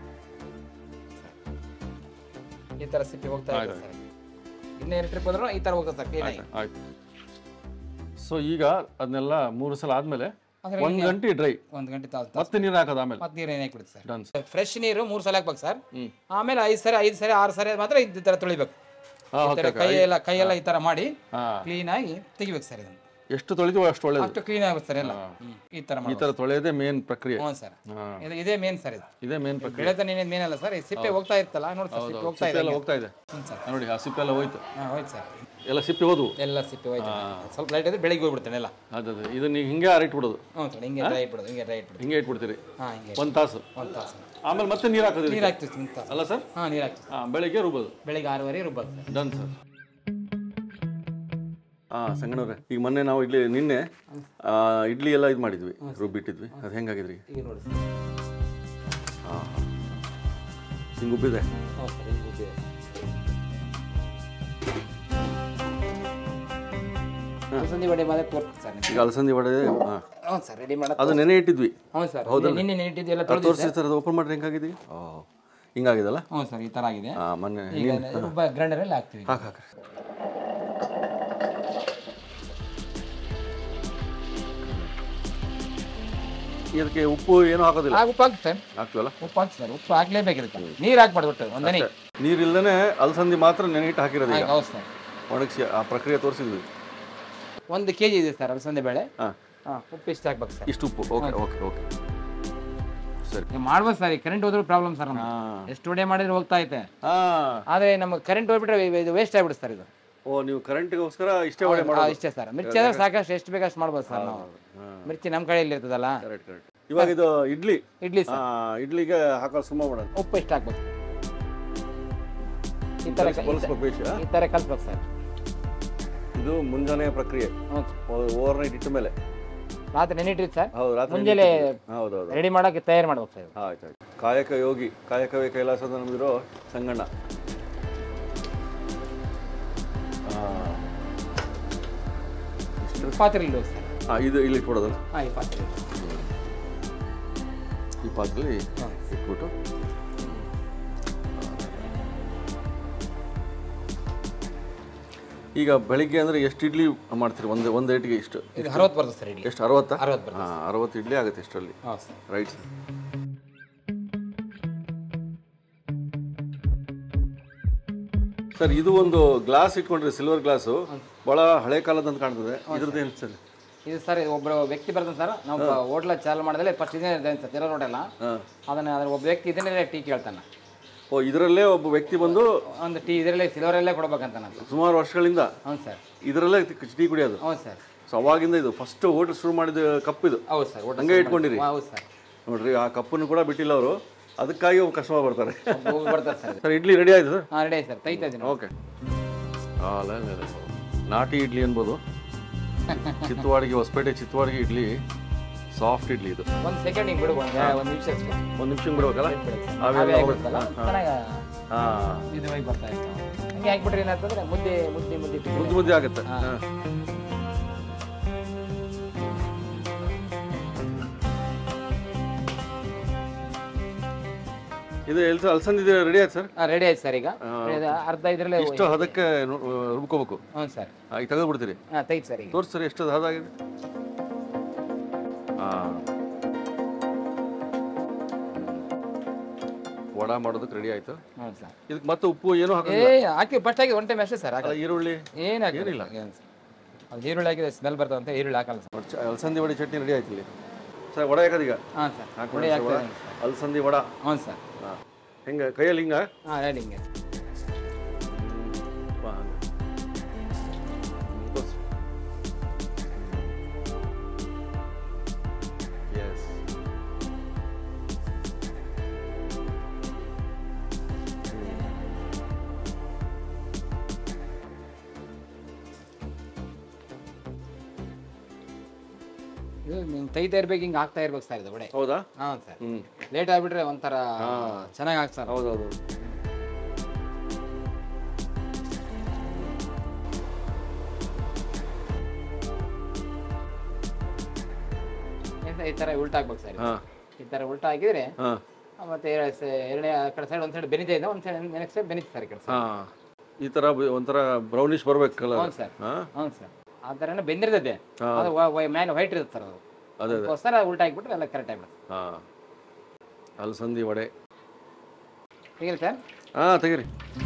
ಈ ಥರ ಸಿಪ್ಪಿ ಹೋಗ್ತಾ ಇದೆ ಸರ್ ಇನ್ನೇನು ಟ್ರಿಪ್ ಹೋದ್ರೂ ಈ ಥರ ಹೋಗ್ತದೆ ಸರ್ ಕ್ಲೀನ್ ಆಗಿ ಆಯ್ತು ಸೊ ಈಗ ಅದನ್ನೆಲ್ಲ ಮೂರು ಸಲ ಆದಮೇಲೆ ಅಂದ್ರೆ ಒಂದು ಗಂಟೆ ಡ್ರೈ ಒಂದು ಗಂಟೆ ತಾಸು ಮತ್ತೆ ನೀರು ಹಾಕೋದು ಆಮೇಲೆ ಮತ್ತೆ ನೀರು ಏನು ಹಾಕ್ಬಿಡುತ್ತೆ ಸರ್ ಡನ್ ಫ್ರೆಶ್ ನೀರು ಮೂರು ಸಲ ಹಾಕ್ಬೇಕು ಸರ್ ಹ್ಮ್. ಆಮೇಲೆ ಐದು ಸರಿ ಐದು ಸರಿ ಆರು ಸರಿ ಮಾತ್ರ ಈ ಥರ ತೊಳಿಬೇಕು ಹಾಂ ಈ ಥರ ಓಕೆ ಕೈ ಎಲ್ಲ ಕೈ ಎಲ್ಲ ಈ ಥರ ಮಾಡಿ ಹಾಂ ಕ್ಲೀನಾಗಿ ತೆಗಿಬೇಕು ಸರ್ ಇದನ್ನು ಎಷ್ಟು ತೊಳಿತೀವೋ ಅಷ್ಟು ಒಳ್ಳೇದು ಅಷ್ಟು ಕ್ಲೀನ್ ಆಗುತ್ತೆ ಸರ್ ಎಲ್ಲ ಹ್ಮ್. ಈ ಥರ ಈ ಮಾಡಿ ಥರ ತೊಳೆಯೋದೇ ಮೇನ್ ಪ್ರಕ್ರಿಯೆ ಹ್ಞೂ ಸರ್ ಹಾಂ ಇದು ಇದೇ ಮೇನ್ ಸರ್ ಇದು ಇದೇ ಮೇನ್ ಪ್ರಕ್ರಿಯೆ ಬೆಳೆದ ನೀನೇನು ಮೇನ್ ಅಲ್ಲ ಸರ್ ಈ ಸಿಪ್ಪೆ ಹೋಗ್ತಾ ಇರ್ತಲ್ಲ ನೋಡಿ ಸರ್ ಸಿಪ್ಪೆ ಹೋಗ್ತಾ ಸಿಪ್ಪೆ ಇದೆ ಎಲ್ಲ ಹೋಗ್ತಾ ಇದೆ ಹ್ಞೂ ಸರ್ ನೋಡಿ ಆ ಸಿಪ್ಪೆ ಎಲ್ಲ ಹೋಯ್ತು ಹಾಂ ಹೋಯ್ತು ಸರ್ ಎಲ್ಲ ಸಿಪ್ಪಿ ಹೋದವು ಎಲ್ಲ ಸಿಪ್ಪೆ ಹೋಯ್ತು ಸ್ವಲ್ಪ ಲೈಟ್ ಇದ್ರೆ ಬೆಳಿಗ್ಗೆ ಹೋಗ್ಬಿಡ್ತಾನೆ ಎಲ್ಲ ಅದೇ ಅದೇ ಇದನ್ನ ಹಿಂಗೆ ಆರ ಇಟ್ಬಿಡೋದು ಹ್ಞೂ ಸರ್ ಹಿಂಗೆ ಡ್ರೈ ಇಟ್ಬಿಡೋದು ಹಿಂಗೆ ಡ್ರೈ ಇಟ್ಬಿಡೋದು ಹಿಂಗೆ ಇಟ್ಬಿಡ್ತೀರಿ ಹಾಂ ಹಿಂಗೆ ಒಂದು ತಾಸು ಒಂದು ತಾಸು ಆಮೇಲೆ ಮತ್ತೆ ನೀರು ಹಾಕೋದು ನೀರು ಹಾಕ್ತೀವಿ ಇಂಥ ಅಲ್ಲ ಸರ್ ಹಾಂ ನೀರು ಹಾಕ್ತೀವಿ ಹಾಂ ಬೆಳಿಗ್ಗೆ ರುಬ್ಬೋದು ಬೆಳಿಗ್ಗೆ ಆರೂವರೆ ರುಬ್ಬೋದು ಸರ್ ಡನ್ ಸರ್ ಹಾಂ ಸಂಗಣ್ಣವ್ರೆ ಈಗ ಮೊನ್ನೆ ನಾವು ಇಡ್ಲಿ ನಿನ್ನೆ ಆ, ಇಡ್ಲಿ ಎಲ್ಲ ಇದು ಮಾಡಿದ್ವಿ ರುಬ್ಬಿಟ್ಟಿದ್ವಿ ಅದು ಹೆಂಗಾಗಿದ್ರಿ ಈಗ ನೋಡಿ ಸರ್ ಹಾಂ ಹಿಂಗೆ ಉಬ್ಬಿದೆ ಹ್ಞೂ ಸರ್ ಹಿಂಗೆ ಉಬ್ಬಿದೆ. ಅಲಸಂದಿ ವಡೆ ಮಾತ್ರ ತೋರಿಸ್ತೀನಿ ಸರ್ ನಿಮ್ಗೆ ಈಗ ಅಲಸಂದಿ ವಡೆ ಹಾಂ ಹ್ಞೂ ಸರ್ ರೆಡಿ ಮಾಡೋದು ಅದು ನೆನೆ ಇಟ್ಟಿದ್ವಿ ಹ್ಞೂ ಸರ್ ನಿನ್ನೆ ನೆಟ್ಟಿದ್ದು ಎಲ್ಲ ಅದು ತೊಳೆದು ತೋರಿಸಿ ಸರ್ ಅದು ಓಪನ್ ಮಾಡ್ರಿ ಹೆಂಗಾಗಿದೆ ಓ ಹಿಂಗಾಗಿದಲ್ಲ ಹ್ಞೂ ಸರ್ ಈ ಥರ ಆಗಿದೆ ಹಾಂ ಮೊನ್ನೆ ಈಗ ರುಬ್ಬ ಗ್ರೈಂಡರಲ್ಲಿ ಹಾಕ್ತೀವಿ ಹಾಕಿ ಹಾಕ್ರಿ ಇದಕ್ಕೆ ಉಪ್ಪು ಏನೂ ಹಾಕೋದಿಲ್ಲ ಆಗ ಉಪ್ಪು ಹಾಕಿ ಸರ್ ಹಾಕ್ತೀವಲ್ಲ ಉಪ್ಪು ಹಾಕಿ ಸರ್ ಉಪ್ಪು ಹಾಕ್ಲೇಬೇಕಿರುತ್ತೆ ನೀರು ಹಾಕ್ಬಾರ್ದು ಒಟ್ಟು ಒಂದನೇ ನೀರಿಲ್ಲದೇ ಅಲಸಂದಿ ಮಾತ್ರ ನೆನೆ ಇಟ್ಟು ಹಾಕಿರೋದು ಈಗ ಹೌದು ಸರ್ ಒಣಗಿಸಿ ಆ ಪ್ರಕ್ರಿಯೆ ತೋರಿಸಿದ್ವಿ ಒಂದು ಕೆ ಜಿ ಇದೆ ಸರ್ ಅಲಸಂದೆ ಬೇಳೆ ಹಾಂ ಹಾಂ ಉಪ್ಪು ಇಷ್ಟು ಹಾಕ್ಬೇಕು ಸರ್ ಇಷ್ಟು ಉಪ್ಪು ಓಕೆ ಓಕೆ ಓಕೆ ಸರಿ ನೀವು ಮಾಡ್ಬೋದು ಸರ್ ಈ ಕರೆಂಟ್ ಹೋದ್ರೂ ಪ್ರಾಬ್ಲಮ್ ಸರ್ ನಮ್ಗೆ ಹಾಂ ಎಷ್ಟು ವಡೆ ಮಾಡಿದ್ರೆ ಹೋಗ್ತಾ ಐತೆ ಹಾಂ ಆದರೆ ನಮಗೆ ಕರೆಂಟ್ ಹೋಗ್ಬಿಟ್ರೆ ಇದು ವೇಸ್ಟ್ ಆಗ್ಬಿಡುತ್ತೆ ಸರ್ ಇದು ಓ ನೀವು ಕರೆಂಟಿಗೋಸ್ಕರ ಇಷ್ಟೇ ಒಳ್ಳೆ ಆ, ಮಾಡೋದು ಇಷ್ಟೇ ಸರ್ ಮಿರ್ಚಿ ಆದ್ರೆ ಸಾಕಷ್ಟು ಎಷ್ಟು ಬೇಕಷ್ಟು ಮಾಡ್ಬೋದು ಸರ್ ನಾವು ಹಾಂ ಮಿರ್ಚಿ ನಮ್ಮ ಕಡೆಯಲ್ಲಿ ಇರ್ತದಲ್ಲ ಕರೆಕ್ಟ್ ಕರೆಕ್ಟ್ ಇವಾಗ ಇದು ಇಡ್ಲಿ ಇಡ್ಲಿ ಸರ್ ಹಾಂ ಇಡ್ಲಿಗೆ ಹಾಕೋ ಸುಮ್ಮ ಮಾಡೋಣ ಉಪ್ಪು ಇಷ್ಟು ಹಾಕ್ಬೇಕು ಈ ಥರ ಕ- ಕಲಿಸ್ಬೇಕು ಬೇಷ ಈ ಥರ ಕಲ್ಸ್ಬೇಕು ಸರ್ ಇದು ಮುಂಜಾನೆಯ ಪ್ರಕ್ರಿಯೆ ಹ್ಞೂ ಓವರ್ ನೈಟ್ ಇಟ್ಟ ಮೇಲೆ ರಾತ್ರಿ ನೆನಿಟ್ರಿ ಸರ್ ಹೌದು ರಾತ್ರಿ ಮುಂಜಾನೆ ಹೌದು ಹೌದು ರೆಡಿ ಮಾಡೋಕೆ ತಯಾರು ಮಾಡ್ಬೇಕು ಸರ್ ಇದು. ಆಯ್ತು ಆಯ್ತು ಕಾಯಕ ಯೋಗಿ ಕಾಯಕವೇ ಕೈಲಾಸದ ನಮಗಿರೋ ಸಂಗಣ್ಣ ಆ. ಇಷ್ಟು ಪಾತ್ರೆ ಇಲ್ಲೋ ಸರ್ ಹಾಂ ಇದು ಇಲ್ಲಿ ಇಟ್ಬಿಡೋದಲ್ಲ ಹಾಂ ಈ ಪಾತ್ರೆ ಈ ಪಾತ್ರೆಲಿ ಹಾಂ ಇಟ್ಬಿಟ್ಟು ಈಗ ಬೆಳಿಗ್ಗೆ ಅಂದರೆ ಎಷ್ಟು ಇಡ್ಲಿ ಮಾಡ್ತೀರಿ ಒಂದು ಒಂದು ಏಟಿಗೆ ಇಷ್ಟು ಇದು ಅರವತ್ತು ಬರ್ತದೆ ಸರ್ ಇಡ್ಲಿ ಎಷ್ಟು ಅರವತ್ತಾ ಅರವತ್ತು ಬರ್ತದೆ ಹಾಂ ಅರವತ್ತು ಇಡ್ಲಿ ಆಗುತ್ತೆ ಇಷ್ಟರಲ್ಲಿ ಹಾಂ ಸರ್ ರೈಟ್ ಸರ್ ಸರ್ ಇದು ಒಂದು ಗ್ಲಾಸ್ ಇಟ್ಕೊಂಡ್ರೆ ಸಿಲ್ವರ್ ಗ್ಲಾಸು ಭಾಳ ಹಳೆ ಕಾಲದಂತ ಕಾಣ್ತದೆ ಇದ್ರದ್ದು ಏನು ಸರ್ ಇದು ಸರ್ ಒಬ್ಬರು ವ್ಯಕ್ತಿ ಬರ್ತಾನೆ ಸರ್ ನಾವು ಹೋಟ್ಲ ಚಾಲು ಮಾಡಿದ್ರೆ ಫಸ್ಟ್ ಇದೇ ಇರ್ತದೆ ಸರ್ ತಿರೋ ನೋಡಲ್ಲ ಹಾಂ ಅದನ್ನ ಅದ್ರ ಒಬ್ಬ ವ್ಯಕ್ತಿ ಇದನ್ನೇ ಟೀ ಕೇಳ್ತಾನೆ ಓ ಇದರಲ್ಲೇ ಒಬ್ಬ ವ್ಯಕ್ತಿ ಬಂದು ಒಂದು ಟೀ ಇದರಲ್ಲೇ ಸಿಲ್ವರಲ್ಲೇ ಕೊಡ್ಬೇಕಂತ ನಾನು ಸುಮಾರು ವರ್ಷಗಳಿಂದ ಹೌದು ಸರ್ ಇದರಲ್ಲೇ ಟೀ ಕುಡಿಯೋದು ಹೌದು ಸರ್ ಸೊ ಅವಾಗಿಂದ ಇದು ಫಸ್ಟ್ ಹೋಟೆಲ್ ಶುರು ಮಾಡಿದ ಕಪ್ ಇದು ಹೌದು ಸರ್ ಊಟ ಹಂಗೆ ಇಟ್ಕೊಂಡಿರಿ ಹೌದು ಸರ್ ನೋಡ್ರಿ ಆ ಕಪ್ಪನ್ನು ಕೂಡ ಬಿಟ್ಟಿಲ್ಲ ಅವರು ಅದಕ್ಕಾಗಿ ಒಬ್ಬ ಕಸ್ಟಮರ್ ಬರ್ತಾರೆ ಹೋಗಿ ಬರ್ತಾರೆ ಸರ್ ಸರ್ ಇಡ್ಲಿ ರೆಡಿ ಆಯ್ತು ಸರ್ ಹಾಂ ರೆಡಿ ಸರ್ ತೈತಾ ಇದ್ದೀನಿ ಓಕೆ ನಾಟಿ ಇಡ್ಲಿ ಅನ್ಬೋದು ಚಿತ್ತವಾಡಿಗೆ ಹೊಸಪೇಟೆ ಚಿತ್ತವಾಡಿಗೆ ಇಡ್ಲಿ ಸಾಫ್ಟ್ ಇಡ್ಲಿ ಇದು ಒಂದು ಸೆಕೆಂಡ್ ಹಿಂಗೆ ಬಿಡು ಒಂದು ಒಂದು ನಿಮಿಷ ಅಷ್ಟೇ ಒಂದು ನಿಮಿಷ ಬಿಡ್ಬೇಕಲ್ಲ ಹಾಗೆ ಆಮೇಲೆ ಆಗ್ಬಿಡುತ್ತಲ್ಲ, ಚೆನ್ನಾಗಿ ಹಾಂ ಮಿದುವಾಗಿ ಬರ್ತಾ ಇತ್ತು ಹಂಗೆ ಹಾಕ್ಬಿಟ್ರೆ ಏನಾಗ್ತಂದ್ರೆ ಮುದ್ದೆ ಮುದ್ದೆ ಮುದ್ದೆ ತಿಂಡಿ. ಮುದ್ದು ಮುದ್ದೆ ಆಗುತ್ತೆ ಹಾ. ಹಾಂ ಇದು ಎಲ್ಸ ಅಲ್ಸಂದಿದೆ ರೆಡಿ ಆಯ್ತು ಸರ್ ಹಾಂ ರೆಡಿ ಆಯ್ತು ಸರ್ ಈಗ ಇದು ಅರ್ಧ ಇದರಲ್ಲೇ ಇಷ್ಟು ಹದಕ್ಕೆ ನೋ- ರುಬ್ಕೋಬೇಕು ಹ್ಞೂ ಸರ್ ಈಗ ತೆಗೆದುಬಿಡ್ತೀರಿ ಹಾಂ ತೈತು ಸರ್ ಈಗ ತೋರಿಸಿ ಸರ್ ಎಷ್ಟು ಹದ ಆಗಿದೆ ಹಾಂ ವಡ ಮಾಡೋದಕ್ಕೆ ರೆಡಿ ಆಯ್ತು ಹ್ಞೂ ಸರ್ ಇದಕ್ಕೆ ಮತ್ತೆ ಉಪ್ಪು ಏನು ಏ ಹಾಕೋದಿಲ್ಲ ಹಾಕಿ ಫಸ್ಟ್ ಹಾಕಿ ಒನ್ ಟೈಮ್ ಅಷ್ಟೇ ಸರ್ ಅಲ್ಲ, ಈರುಳ್ಳಿ ಏನು ಹಾಕಿಲ್ಲ ಅದು ಈರುಳ್ಳಿ ಹಾಕಿದ್ರೆ ಸ್ಮೆಲ್ ಬರ್ತದೆ ಅಂತ ಈರುಳ್ಳಿ ಹಾಕಲ್ಲ ಸರ್ ಚ- ಅಲಸಂದಿ ವಡೆ ಚಟ್ನಿ ರೆಡಿ ಆಯ್ತು ಇಲ್ಲಿ ಸರ್ ವಡ ಹಾಕೋದೀಗ ಹಾಂ ಸರ್ ಹಾಕೊಂಡು ಹುಳಿ ಸರ್ ವಡ ಹಾಕ್ತಾ ಇದ್ದೀನಿ ಸರ್ ಅಲಸಂದಿ ವಡ ಹ್ಞೂ ಸರ್ ಹಾಂ ಹೆಂಗೆ ಕೈಯಲ್ಲಿ ಹಿಂಗ ಹಾಂ ರೆಡಿ ಹಿಂಗೆ ಎಸ್ ಇದು ನೀವು ತೈತಾ ಇರ್ಬೇಕು ಹಿಂಗೆ ಆಗ್ತಾ ಇರ್ಬೇಕು ಸರ್ ಇದು ವಡೆ ಹೌದಾ ಹಾಂ ಸರ್ ಹ್ಞೂ ಲೇಟ್ ಆಗಿಬಿಟ್ರೆ ಒಂಥರ ಚೆನ್ನಾಗಿ ಆಗ್ತದೆ ಸರ್ ಹೌದೌದು ಎಂತ ಈ ಥರ ಉಲ್ಟಾ ಹಾಕ್ಬೇಕು ಸರ್ ಇದು. ಹಾಂ ಈ ಥರ ಉಲ್ಟಾ ಹಾಕಿದ್ರೆ ಹಾಂ ಆ, ಮತ್ತೆ ಎರಡು ಸ- ಎರಡನೇ ಆ ಕಡೆ ಸೈಡ್ ಒಂದು ಸೈಡ್ ಬೆನಿತಾ ಇದೆ ಒಂದು ಸೈಡ್ ನೆಕ್ಸ್ಟ್ ಸೈಡ್ ಬೆನಿತ್ ಸರ್ ಈ ಕಡೆ ಸೈಡ್ ಹಾಂ ಈ ಥರ ಬ- ಒಂಥರ ಬ್ರೌನಿಶ್ ಬರ್ಬೇಕು ಕಲರ್ ಹೌದು ಸರ್ ಹಾಂ ಹೌದು ಸರ್ ಆ ಥರನೇ ಬೆಂದಿರ್ತದೆ ಹಾ. ಅದು ವ- ವ- ಮೇಲೆ ವೈಟ್ ಇರುತ್ತೆ ಸರ್ ಅದು ಅದೇ ಅದೇ ಅದಕ್ಕೋಸ್ಕರ ಉಲ್ಟಾ ಹಾಕ್ಬಿಟ್ರೆ ಎಲ್ಲ ಕರೆಕ್ಟ್ ಆಗಿಬಿಡುತ್ತೆ ಹಾಂ ಅಲಸಂದಿ ವಡೆ ಹೇಗಿಲ್ಲ ಸರ್ ಹಾಂ ತೆಗೀರಿ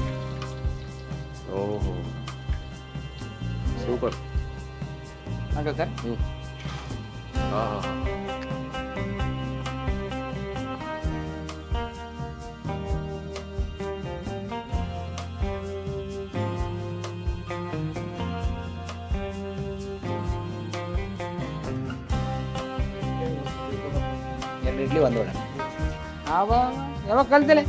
ಓಹೋ ಸೂಪರ್ ಅಂಕಲ್ ಸರ್ ಹ್ಞೂ ಹಾಂ ಹಾಂ ಎರಡು ಇಡ್ಲಿ ಒಂದು ವಡೆ ಆವಾಗ ಯಾವಾಗ ಕಲ್ತಿಲ್ಲ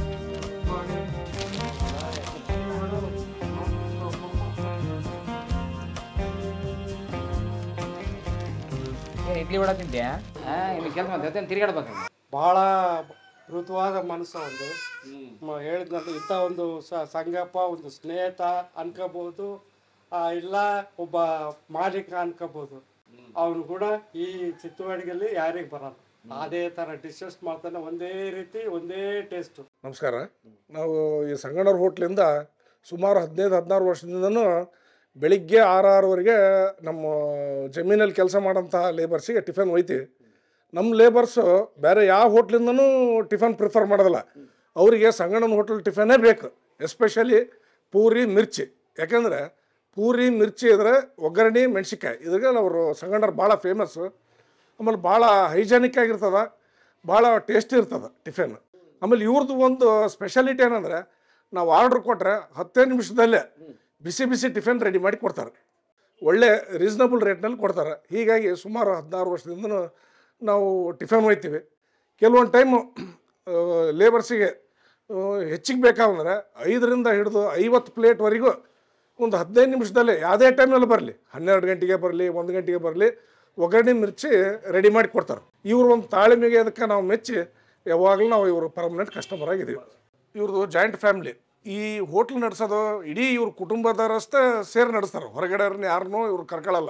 ಏ, ಇಡ್ಲಿ ವಡೆ ತಿಂದ್ಯಾ ಹಾಂ ಇಲ್ಲಿ ಕೆಲಸ ಮಾಡ್ತೇವೆ ತಿರುಗಾಡ್ಬೇಕು ಭಾಳ ಮೃದುವಾದ ಮನಸ್ಸು ಒಂದು ಮ- ಹೇಳಿದ್ನಲ್ಲ ಇಂಥ ಒಂದು ಸ- ಸಂಗಪ್ಪ ಒಂದು ಸ್ನೇಹಿತ ಅನ್ಕೋಬಹುದು ಆ, ಇಲ್ಲ ಒಬ್ಬ ಮಾಲೀಕ ಅನ್ಕೋಬಹುದು ಅವನು ಕೂಡ ಈ ಚಿತ್ತುವಡಿಗೆಯಲ್ಲಿ ಯಾರಿಗೆ ಬರಲ್ಲ ಅದೇ ಥರ ಡಿಶಸ್ ಮಾಡ್ತಾನೆ ಒಂದೇ ರೀತಿ ಒಂದೇ ಟೇಸ್ಟು ನಮಸ್ಕಾರ ನಾವು ಈ ಸಂಗಣ್ಣವ್ರ ಹೋಟ್ಲಿಂದ ಸುಮಾರು ಹದಿನೈದು ಹದಿನಾರು ವರ್ಷದಿಂದನೂ ಬೆಳಿಗ್ಗೆ ಆರು ಆರುವರೆಗೆ ನಮ್ಮ ಜಮೀನಲ್ಲಿ ಕೆಲಸ ಮಾಡೋಂಥ ಲೇಬರ್ಸಿಗೆ ಟಿಫನ್ ಒಯ್ತೀವಿ ನಮ್ಮ ಲೇಬರ್ಸು ಬೇರೆ ಯಾವ ಹೋಟ್ಲಿಂದನೂ ಟಿಫನ್ ಪ್ರಿಫರ್ ಮಾಡೋದಿಲ್ಲ ಅವರಿಗೆ ಸಂಗಣ್ಣನ ಹೋಟ್ಲ್ ಟಿಫನ್ನೇ ಬೇಕು ಎಸ್ಪೆಷಲಿ ಪೂರಿ ಮಿರ್ಚಿ ಯಾಕೆಂದರೆ ಪೂರಿ ಮಿರ್ಚಿ ಇದ್ರೆ ಒಗ್ಗರಣೆ ಮೆಣಸಿನ್ಕಾಯಿ ಇದ್ರಾಗ ಅವರು ಸಂಗಣ್ಣರು ಭಾಳ ಫೇಮಸ್ಸು ಆಮೇಲೆ ಭಾಳ ಹೈಜೆನಿಕ್ ಆಗಿರ್ತದ ಭಾಳ ಟೇಸ್ಟಿ ಇರ್ತದೆ ಟಿಫನ್ ಆಮೇಲೆ ಇವ್ರದ್ದು ಒಂದು ಸ್ಪೆಷಾಲಿಟಿ ಏನಂದರೆ ನಾವು ಆರ್ಡ್ರ್ ಕೊಟ್ಟರೆ ಹತ್ತೇ ನಿಮಿಷದಲ್ಲೇ ಬಿಸಿ ಬಿಸಿ ಟಿಫನ್ ರೆಡಿ ಮಾಡಿ ಕೊಡ್ತಾರೆ ಒಳ್ಳೆ ರೀಸನಬಲ್ ರೇಟ್ನಲ್ಲಿ ಕೊಡ್ತಾರೆ ಹೀಗಾಗಿ ಸುಮಾರು ಹದಿನಾರು ವರ್ಷದಿಂದನೂ ನಾವು ಟಿಫನ್ ಒಯ್ತೀವಿ ಕೆಲವೊಂದು ಟೈಮು ಲೇಬರ್ಸಿಗೆ ಹೆಚ್ಚಿಗೆ ಬೇಕಾವಂದ್ರೆ ಐದರಿಂದ ಹಿಡಿದು ಐವತ್ತು ಪ್ಲೇಟ್ವರೆಗೂ ಒಂದು ಹದಿನೈದು ನಿಮಿಷದಲ್ಲೇ ಯಾವುದೇ ಟೈಮ್ನಲ್ಲಿ ಬರಲಿ ಹನ್ನೆರಡು ಗಂಟೆಗೆ ಬರಲಿ ಒಂದು ಗಂಟೆಗೆ ಬರಲಿ ಒಗ್ಗರಣೆ ಮಿರ್ಚಿ ರೆಡಿ ಮಾಡಿ ಕೊಡ್ತಾರೆ ಇವ್ರ ಒಂದು ತಾಳ್ಮೆಗೆ ಅದಕ್ಕೆ ನಾವು ಮೆಚ್ಚಿ ಯಾವಾಗಲೂ ನಾವು ಇವರು ಪರ್ಮನೆಂಟ್ ಕಸ್ಟಮರ್ ಆಗಿದ್ದೀವಿ ಇವ್ರದ್ದು ಜಾಯಿಂಟ್ ಫ್ಯಾಮ್ಲಿ ಈ ಹೋಟ್ಲ್ ನಡೆಸೋದು ಇಡೀ ಇವ್ರ ಕುಟುಂಬದವರಷ್ಟೇ ಸೇರಿ ನಡೆಸ್ತಾರೆ ಹೊರಗಡೆ ಯಾರನ್ನೂ ಇವ್ರು ಕರ್ಕೊಳ್ಳಲ್ಲ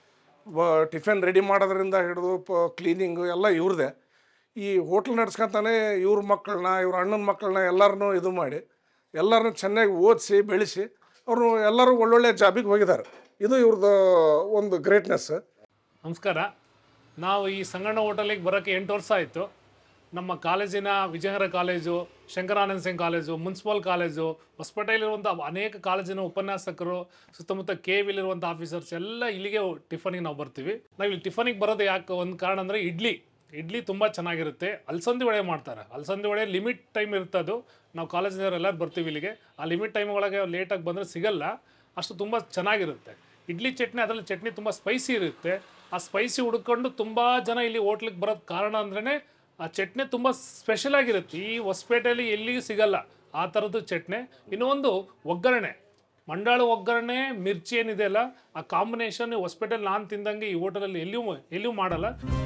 ಬ- ಟಿಫಿನ್ ರೆಡಿ ಮಾಡೋದ್ರಿಂದ ಹಿಡಿದು ಪ ಕ್ಲೀನಿಂಗು ಎಲ್ಲ ಇವ್ರದೇ ಈ ಹೋಟ್ಲ್ ನಡ್ಸ್ಕೊಂತಾನೆ ಇವ್ರ ಮಕ್ಕಳನ್ನ ಇವ್ರ ಅಣ್ಣನ ಮಕ್ಕಳನ್ನ ಎಲ್ಲರನ್ನೂ ಇದು ಮಾಡಿ ಎಲ್ಲರನ್ನೂ ಚೆನ್ನಾಗಿ ಓದಿಸಿ ಬೆಳೆಸಿ ಅವರು ಎಲ್ಲರೂ ಒಳ್ಳೊಳ್ಳೆ ಜಾಬಿಗೆ ಹೋಗಿದ್ದಾರೆ ಇದು ಇವ್ರದ್ದು ಒಂದು ಗ್ರೇಟ್ನೆಸ್ ನಮಸ್ಕಾರ ನಾವು ಈ ಸಂಗಣ್ಣ ಹೋಟೆಲಿಗೆ ಬರೋಕ್ಕೆ ಎಂಟು ವರ್ಷ ಆಯಿತು ನಮ್ಮ ಕಾಲೇಜಿನ Vijayanagara college Shankarananda Singh college municipal college ಹೊಸಪೇಟೆಯಲ್ಲಿರುವಂಥ ಅನೇಕ ಕಾಲೇಜಿನ ಉಪನ್ಯಾಸಕರು ಸುತ್ತಮುತ್ತ ಕೆ ವಿಲಿರುವಂಥ ಆಫೀಸರ್ಸ್ ಎಲ್ಲ ಇಲ್ಲಿಗೆ ಟಿಫನಿಗೆ ನಾವು ಬರ್ತೀವಿ ನಾವು ಇಲ್ಲಿ ಟಿಫನಿಗೆ ಬರೋದು ಯಾಕೆ ಒಂದು ಕಾರಣ ಅಂದರೆ ಇಡ್ಲಿ ಇಡ್ಲಿ ತುಂಬ ಚೆನ್ನಾಗಿರುತ್ತೆ ಅಲಸಂದಿ ವಡೆ ಮಾಡ್ತಾರೆ ಅಲಸಂದಿ ವಡೆ ಲಿಮಿಟ್ ಟೈಮ್ ಇರುತ್ತೆ ಅದು ನಾವು ಕಾಲೇಜಿನವ್ರು ಎಲ್ಲರೂ ಬರ್ತೀವಿ ಇಲ್ಲಿಗೆ ಆ ಲಿಮಿಟ್ ಟೈಮ್ ಒಳಗೆ ಲೇಟಾಗಿ ಬಂದರೆ ಸಿಗಲ್ಲ ಅಷ್ಟು ತುಂಬ ಚೆನ್ನಾಗಿರುತ್ತೆ ಇಡ್ಲಿ ಚಟ್ನಿ ಅದರಲ್ಲಿ ಚಟ್ನಿ ತುಂಬ ಸ್ಪೈಸಿ ಇರುತ್ತೆ ಆ ಸ್ಪೈಸಿ ಹುಡ್ಕೊಂಡು ತುಂಬ ಜನ ಇಲ್ಲಿ ಹೋಟ್ಲಿಗೆ ಬರೋದು ಕಾರಣ ಅಂದ್ರೆ ಆ ಚಟ್ನಿ ತುಂಬ ಸ್ಪೆಷಲ್ ಆಗಿರುತ್ತೆ ಈ ಹೊಸಪೇಟೆಯಲ್ಲಿ ಎಲ್ಲಿಯೂ ಸಿಗಲ್ಲ ಆ ಥರದ್ದು ಚಟ್ನಿ ಇನ್ನು ಒಂದು ಒಗ್ಗರಣೆ ಮಂಡಾಳು ಒಗ್ಗರಣೆ ಮಿರ್ಚಿ ಏನಿದೆ ಅಲ್ಲ ಆ ಕಾಂಬಿನೇಷನ್ ಹೊಸಪೇಟೆಯಲ್ಲಿ ನಾನು ತಿಂದಂಗೆ ಈ ಹೋಟೆಲಲ್ಲಿ ಎಲ್ಲಿಯೂ ಎಲ್ಲಿಯೂ ಮಾಡಲ್ಲ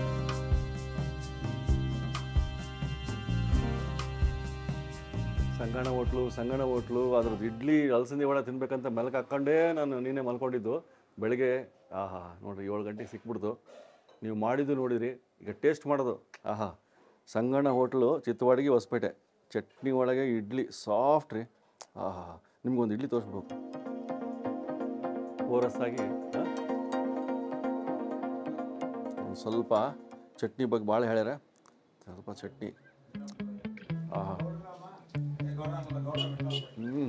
ಸಂಗಣ ಹೋಟ್ಲು ಸಂಗಣ ಹೋಟ್ಲು ಅದ್ರದ್ದು ಇಡ್ಲಿ ಅಲಸಂದಿ ವಡೆ ತಿನ್ಬೇಕಂತ ಮೆಲಕ್ ಹಾಕ್ಕೊಂಡೇ ನಾನು ನೀನೇ ಮಲ್ಕೊಂಡಿದ್ದು ಬೆಳಗ್ಗೆ ಆಹಾ ನೋಡ್ರಿ ಏಳು ಗಂಟೆಗೆ ಸಿಕ್ಬಿಡ್ತು ನೀವು ಮಾಡಿದ್ದು ನೋಡಿದ್ರಿ ಈಗ ಟೇಸ್ಟ್ ಮಾಡೋದು ಆಹಾ ಸಂಗಣ ಹೋಟ್ಲು ಚಿತ್ತವಾಡಿಗೆ ಹೊಸಪೇಟೆ ಚಟ್ನಿ ಒಳಗೆ ಇಡ್ಲಿ ಸಾಫ್ಟ್ ರೀ ಆಹಾ ನಿಮ್ಗೊಂದು ಇಡ್ಲಿ ತೋರಿಸ್ಬೇಕು ಓರಸ್ಸಾಗಿ ಒಂದು ಸ್ವಲ್ಪ ಚಟ್ನಿ ಬಗ್ಗೆ ಭಾಳ ಹೇಳ್ಯಾರ ಸ್ವಲ್ಪ ಚಟ್ನಿ ಆಹಾ ಹ್ಮ್.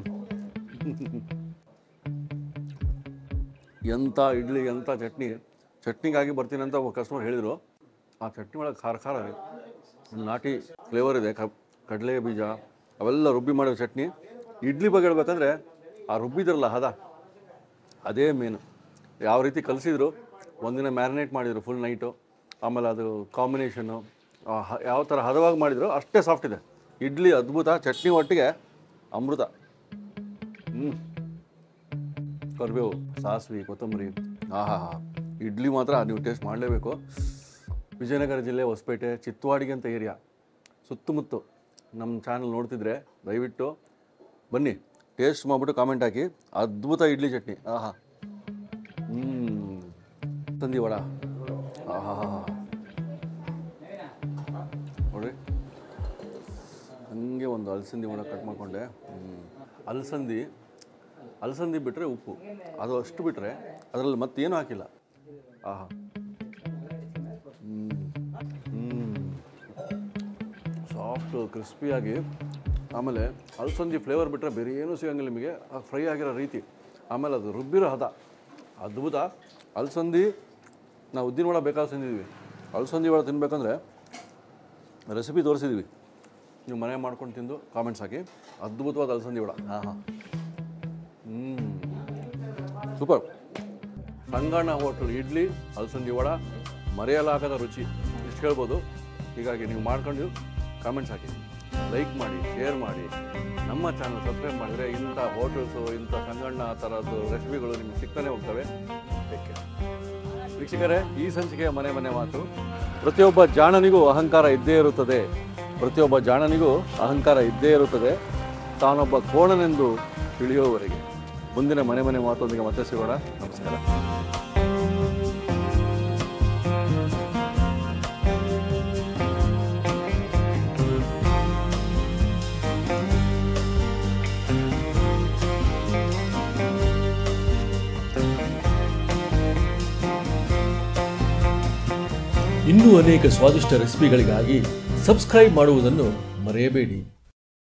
ಎಂಥ ಇಡ್ಲಿ ಎಂಥ ಚಟ್ನಿ ಚಟ್ನಿಗಾಗಿ ಬರ್ತೀನಿ ಅಂತ ಒಬ್ಬ ಕಸ್ಟಮರ್ ಹೇಳಿದರು ಆ ಚಟ್ನಿ ಒಳಗೆ ಖಾರ ಖಾರ ರೀ ಒಂದು ನಾಟಿ ಫ್ಲೇವರ್ ಇದೆ ಕ ಕಡಲೆ ಬೀಜ ಅವೆಲ್ಲ ರುಬ್ಬಿ ಮಾಡೋ ಚಟ್ನಿ ಇಡ್ಲಿ ಬಗ್ಗೆ ಹೇಳ್ಬೇಕಂದ್ರೆ ಆ ರುಬ್ಬಿದ್ರಲ್ಲ ಹದ ಅದೇ ಮೇನು ಯಾವ ರೀತಿ ಕಲಿಸಿದ್ರು ಒಂದಿನ ಮ್ಯಾರಿನೇಟ್ ಮಾಡಿದರು ಫುಲ್ ನೈಟು ಆಮೇಲೆ ಅದು ಕಾಂಬಿನೇಷನ್ನು ಯಾವ ಥರ ಹದವಾಗಿ ಮಾಡಿದ್ರು ಅಷ್ಟೇ ಸಾಫ್ಟ್ ಇದೆ ಇಡ್ಲಿ ಅದ್ಭುತ ಚಟ್ನಿ ಒಟ್ಟಿಗೆ ಅಮೃತ ಹ್ಞೂ ಕರಿಬೇವು ಸಾಸಿವೆ ಕೊತ್ತಂಬರಿ ಆಹಾ ಇಡ್ಲಿ ಮಾತ್ರ ನೀವು ಟೇಸ್ಟ್ ಮಾಡಲೇಬೇಕು ವಿಜಯನಗರ ಜಿಲ್ಲೆ ಹೊಸಪೇಟೆ ಚಿತ್ತವಾಡಿಗೆ ಅಂತ ಏರಿಯಾ ಸುತ್ತಮುತ್ತ ನಮ್ಮ ಚಾನಲ್ ನೋಡ್ತಿದ್ರೆ ದಯವಿಟ್ಟು ಬನ್ನಿ ಟೇಸ್ಟ್ ಮಾಡಿಬಿಟ್ಟು ಕಾಮೆಂಟ್ ಹಾಕಿ ಅದ್ಭುತ ಇಡ್ಲಿ ಚಟ್ನಿ ಆಹಾ ಹ್ಞೂ ತಂದಿ ವಡ ಆಹಾ ನೋಡ್ರಿ ಹಂಗೆ ಒಂದು ಅಲಸಂದಿ ವಡ ಕಟ್ ಮಾಡಿಕೊಂಡೆ ಅಲಸಂದಿ ಅಲಸಂದಿ ಬಿಟ್ಟರೆ ಉಪ್ಪು ಅದು ಅಷ್ಟು ಬಿಟ್ಟರೆ ಅದರಲ್ಲಿ ಮತ್ತೇನು ಹಾಕಿಲ್ಲ ಆಹಾ ಸಾಫ್ಟು ಕ್ರಿಸ್ಪಿಯಾಗಿ ಆಮೇಲೆ ಅಲಸಂದಿ ಫ್ಲೇವರ್ ಬಿಟ್ಟರೆ ಬೇರೆ ಏನೂ ಸಿಗಂಗಿಲ್ಲ ನಿಮಗೆ ಆ ಫ್ರೈ ಆಗಿರೋ ರೀತಿ ಆಮೇಲೆ ಅದು ರುಬ್ಬಿರೋ ಹದ ಅದ್ಭುತ ಅಲಸಂದಿ ನಾವು ಉದ್ದಿನ ವಡ ಬೇಕಾದ್ರೆ ತಿಂದಿದ್ವಿ ಅಲಸಂದಿ ವಡ ತಿನ್ಬೇಕಂದ್ರೆ ರೆಸಿಪಿ ತೋರಿಸಿದ್ವಿ ನೀವು ಮನೆ ಮಾಡ್ಕೊಂಡು ತಿಂದು ಕಾಮೆಂಟ್ಸ್ ಹಾಕಿ ಅದ್ಭುತವಾದ ಅಲಸಂದಿ ವಡ ಹಾಂ ಹಾಂ ಹ್ಞೂ ಸೂಪರ್ ಸಂಗಣ್ಣ ಹೋಟ್ಲ್ ಇಡ್ಲಿ ಅಲಸಂದಿ ವಡ ಮರೆಯಲಾಗದ ರುಚಿ ಇಷ್ಟು ಹೇಳ್ಬೋದು ಹೀಗಾಗಿ ನೀವು ಮಾಡ್ಕೊಂಡು ಕಾಮೆಂಟ್ಸ್ ಹಾಕಿ ಲೈಕ್ ಮಾಡಿ ಶೇರ್ ಮಾಡಿ ನಮ್ಮ ಚಾನಲ್ ಸಬ್ಸ್ಕ್ರೈಬ್ ಮಾಡಿದರೆ ಇಂಥ ಹೋಟೆಲ್ಸು ಇಂಥ ಸಂಗಣ್ಣ ಆ ಥರದ್ದು ರೆಸಿಪಿಗಳು ನಿಮಗೆ ಸಿಗ್ತಾನೆ ಹೋಗ್ತವೆ Take care. ವೀಕ್ಷಕರೇ ಈ ಸಂಚಿಕೆಯ ಮನೆ ಮನೆ ಮಾತು ಪ್ರತಿಯೊಬ್ಬ ಜಾಣನಿಗೂ ಅಹಂಕಾರ ಇದ್ದೇ ಇರುತ್ತದೆ ಪ್ರತಿಯೊಬ್ಬ ಜಾಣನಿಗೂ ಅಹಂಕಾರ ಇದ್ದೇ ಇರುತ್ತದೆ ತಾನೊಬ್ಬ ಕೋಣನೆಂದು ತಿಳಿಯುವವರೆಗೆ ಮುಂದಿನ ಮನೆ ಮನೆ ಮಾತೊಂದಿಗೆ ಮತ್ತೆ ಸಿಗೋಣ ನಮಸ್ಕಾರ ಇನ್ನೂ ಅನೇಕ ಸ್ವಾದಿಷ್ಟ ರೆಸಿಪಿಗಳಿಗಾಗಿ ಸಬ್ಸ್ಕ್ರೈಬ್ ಮಾಡುವುದನ್ನು ಮರೆಯಬೇಡಿ